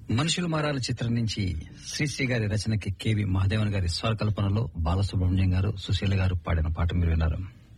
మనుషులు మారాల చిత్రం నుంచి శ్రీశ్రీ గారి రచనకి కేవి మహాదేవన్ గారి స్వరకల్పనలో బాలసుబ్రహ్మణ్యం గారు సుశీల గారు పాడిన పాట మీరు విన్నారు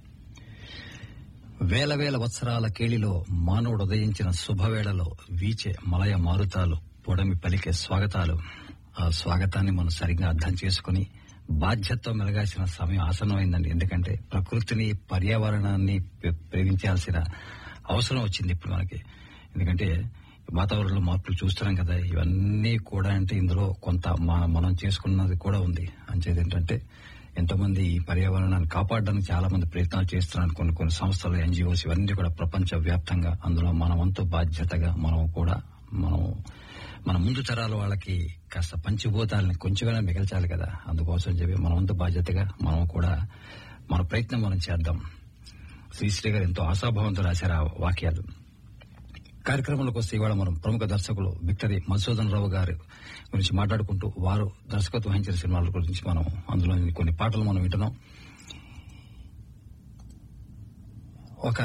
వేల వేల వత్సరాల కేళిలో మానవుడు ఉదయించిన శుభవేళలో వీచే మలయ మారుతాలు పొడమి పలికే స్వాగతాలు ఆ స్వాగతాన్ని మనం సరిగ్గా అర్థం చేసుకుని బాధ్యతతో మెలగాల్సిన సమయం ఆసన్నమైందండి ఎందుకంటే ప్రకృతిని పర్యావరణాన్ని ప్రే- ప్రేమించాల్సిన అవసరం వచ్చింది ఇప్పుడు మనకి ఎందుకంటే వాతావరణంలో మార్పులు చూస్తున్నాం కదా ఇవన్నీ కూడా అంటే ఇందులో కొంత మా- మనం చేసుకున్నది కూడా ఉంది అంచేది ఏంటంటే ఎంతో మంది ఈ పర్యావరణాన్ని కాపాడడానికి చాలా మంది ప్రయత్నాలు చేస్తున్నారు కొన్ని కొన్ని సంస్థలు ఎన్జిఓస్ ఇవన్నీ కూడా ప్రపంచ వ్యాప్తంగా అందులో మన వంతు బాధ్యతగా మనం కూడా మనం మన ముందు తరాల వాళ్ళకి కాస్త పంచిభూతాలని కొంచెమైనా మిగల్చాలి కదా అందుకోసం చెప్పి మన వంతు బాధ్యతగా మనం కూడా మన ప్రయత్నం మనం చేద్దాం శ్రీశ్రీ గారు ఎంతో ఆశాభావంతో రాశారు ఆ వాక్యాలు కార్యక్రమంలోకి వస్తే ఇవాళ మనం ప్రముఖ దర్శకులు విక్టరీ మధుసూదన్ రావు గారి గురించి మాట్లాడుకుంటూ వారు దర్శకత్వం వహించిన సినిమాల గురించి మనం అందులో కొన్ని పాటలు మనం వింటున్నాం ఒక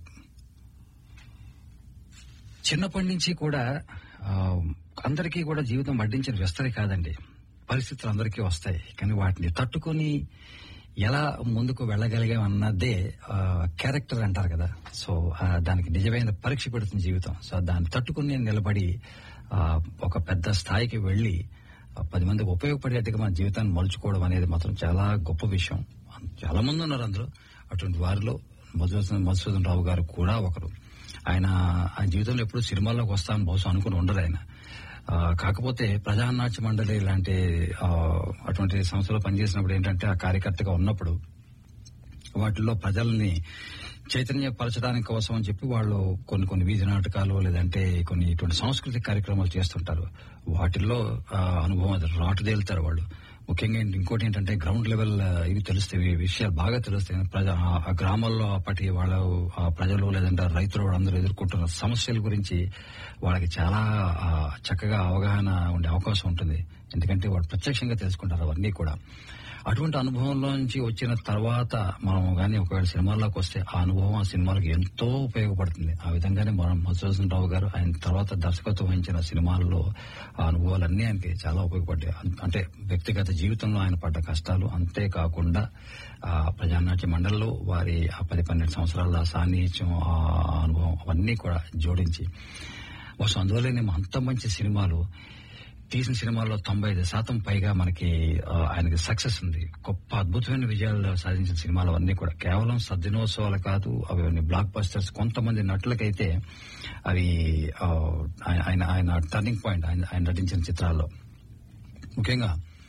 చిన్నప్పటి నుంచి కూడా ఆ, అందరికీ కూడా జీవితం వడ్డించిన వ్యస్తరి కాదండి పరిస్థితులు అందరికీ వస్తాయి కానీ వాటిని తట్టుకొని ఎలా ముందుకు వెళ్ళగలిగాం అన్నదే ఆ, క్యారెక్టర్ అంటారు కదా సో ఆ, దానికి నిజమైన పరీక్ష పెడుతుంది జీవితం సో దాన్ని తట్టుకుని నిలబడి ఆ, ఒక పెద్ద స్థాయికి వెళ్లి ఆ, పది మందికి ఉపయోగపడేట్టుగా మన జీవితాన్ని మలుచుకోవడం అనేది మాత్రం చాలా గొప్ప విషయం చాలా మంది ఉన్నారు అందులో అటువంటి వారిలో మధుసూదన్ మధుసూదన్ రావు గారు కూడా ఒకరు ఆయన ఆయన జీవితంలో ఎప్పుడు సినిమాల్లోకి వస్తామని బహుశా అనుకుని ఉండరు ఆయన ఆ, కాకపోతే ప్రజానాట్య మండలి లాంటి ఆ, అటువంటి సంస్థలో పనిచేసినప్పుడు ఏంటంటే ఆ కార్యకర్తగా ఉన్నప్పుడు వాటిల్లో ప్రజల్ని చైతన్యపరచడానికి కోసం అని చెప్పి వాళ్ళు కొన్ని కొన్ని వీధి నాటకాలు లేదంటే కొన్ని ఇటువంటి సాంస్కృతిక కార్యక్రమాలు చేస్తుంటారు వాటిల్లో ఆ, అనుభవం అది రాటుదేలుతారు వాళ్ళు ముఖ్యంగా ఏంటి- ఇంకోటి ఏంటంటే గ్రౌండ్ లెవెల్ ఆ, ఇవి తెలుస్తాయి ఈ విషయాలు బాగా తెలుస్తాయి ప్రజ ఆ- ఆ గ్రామాల్లో అప్పటి వాళ్ళ ఆ ప్రజలు లేదంటే రైతులు అందరూ ఎదుర్కొంటున్న సమస్యల గురించి వాళ్ళకి చాలా ఆ, చక్కగా అవగాహన ఉండే అవకాశం ఉంటుంది ఎందుకంటే వాళ్ళు ప్రత్యక్షంగా తెలుసుకుంటారు అవన్నీ కూడా అటువంటి అనుభవంలోంచి వచ్చిన తర్వాత మనం కానీ ఒకవేళ సినిమాల్లోకి వస్తే ఆ అనుభవం ఆ సినిమాలకు ఎంతో ఉపయోగపడుతుంది ఆ విధంగానే మనం మధుసూదన్ రావు గారు ఆయన తర్వాత దర్శకత్వం వహించిన సినిమాల్లో ఆ అనుభవాలన్నీ ఆయనకి చాలా ఉపయోగపడ్డాయి అం- అంటే వ్యక్తిగత జీవితంలో ఆయన పడ్డ కష్టాలు అంతేకాకుండా ఆ ప్రజానాట్య మండలిలో వారి ఆ పది పన్నెండు సంవత్సరాల సాన్నిహిత్యం ఆ అనుభవం అవన్నీ కూడా జోడించి బహుశా అందువల్లనే అంత మంచి సినిమాలు తీసిన సినిమాల్లో తొంభై ఐదు శాతం పైగా మనకి ఆ, ఆయనకి సక్సెస్ ఉంది గొప్ప అద్భుతమైన విజయాలు సాధించిన సినిమాలు అన్నీ కూడా కేవలం సద్దినోత్సవాలు కాదు అవి బ్లాక్ బస్టర్స్ కొంతమంది నటులకైతే అవి ఆ, ఆయన ఆయన- ఆయన టర్నింగ్ పాయింట్ ఆయన ఆయన నటించిన చిత్రాల్లో ముఖ్యంగా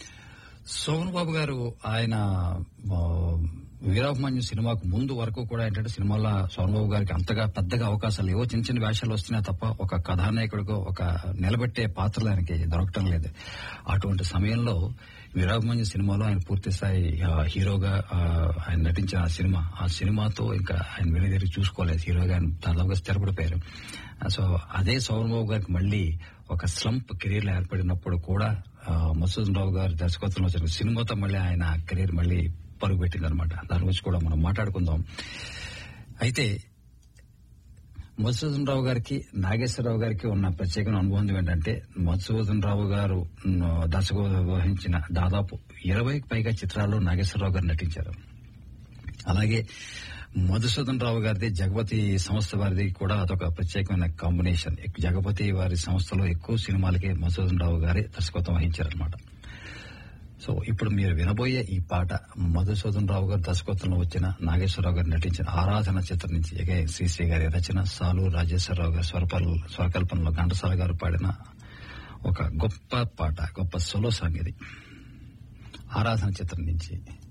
సోమన్ బాబు గారు ఆయన ఆ, వీరాభిమన్యు సినిమాకు ముందు వరకు కూడా ఏంటంటే సినిమాలో సోమన్ బాబు గారికి అంతగా పెద్దగా అవకాశాలు ఏవో చిన్న చిన్న వేషాలు వస్తున్నాయి తప్ప ఒక కథానాయకుడిగా ఒక నిలబెట్టే పాత్రలు ఆయనకి దొరకటం లేదు అటువంటి సమయంలో వీరాభిమన్యు సినిమాలో ఆయన పూర్తి స్థాయి ఆ, హీరోగా ఆ, ఆయన నటించిన ఆ సినిమా ఆ సినిమాతో ఇంకా ఆయన వెనుదిరిగి చూసుకోలేదు హీరోగా ఆయన దాదాపుగా స్థిరపడిపోయారు సో అదే సోమన్ బాబు గారికి మళ్ళీ ఒక స్లంప్ కెరీర్ ఏర్పడినప్పుడు కూడా ఆ, మసూదన్ రావు గారి దర్శకత్వంలో వచ్చిన సినిమాతో మళ్ళీ ఆయన కెరీర్ మళ్ళీ పరుగు పెట్టింది అనమాట దాని గురించి కూడా మనం మాట్లాడుకుందాం అయితే మధుసూదన్ రావు గారికి నాగేశ్వరరావు గారికి ఉన్న ప్రత్యేకమైన అనుబంధం ఏంటంటే మధుసూదన్ రావు గారు మ్, దర్శకత్వం వహించిన దాదాపు ఇరవైకి పైగా చిత్రాల్లో నాగేశ్వరరావు గారు నటించారు అలాగే మధుసూదన్ రావు గారిది జగపతి సంస్థ వారిది కూడా అదొక ప్రత్యేకమైన కాంబినేషన్ ఎక్- జగపతి వారి సంస్థలో ఎక్కువ సినిమాలకి మధుసూదన్ రావు గారే దర్శకత్వం వహించారనమాట సో ఇప్పుడు మీరు వినబోయే ఈ పాట మధుసూదన్ రావు గారి దర్శకత్వంలో వచ్చిన నాగేశ్వరరావు గారు నటించిన ఆరాధన చిత్రం నుంచి ఇక శ్రీశ్రీ గారి రచన సాలు రాజేశ్వరరావు గారి స్వరపల్ స్వరకల్పనలో ఘంటసాల గారు పాడిన ఒక గొప్ప పాట గొప్ప సొలో సాంగ్ ఇది ఆరాధన చిత్రం నుంచి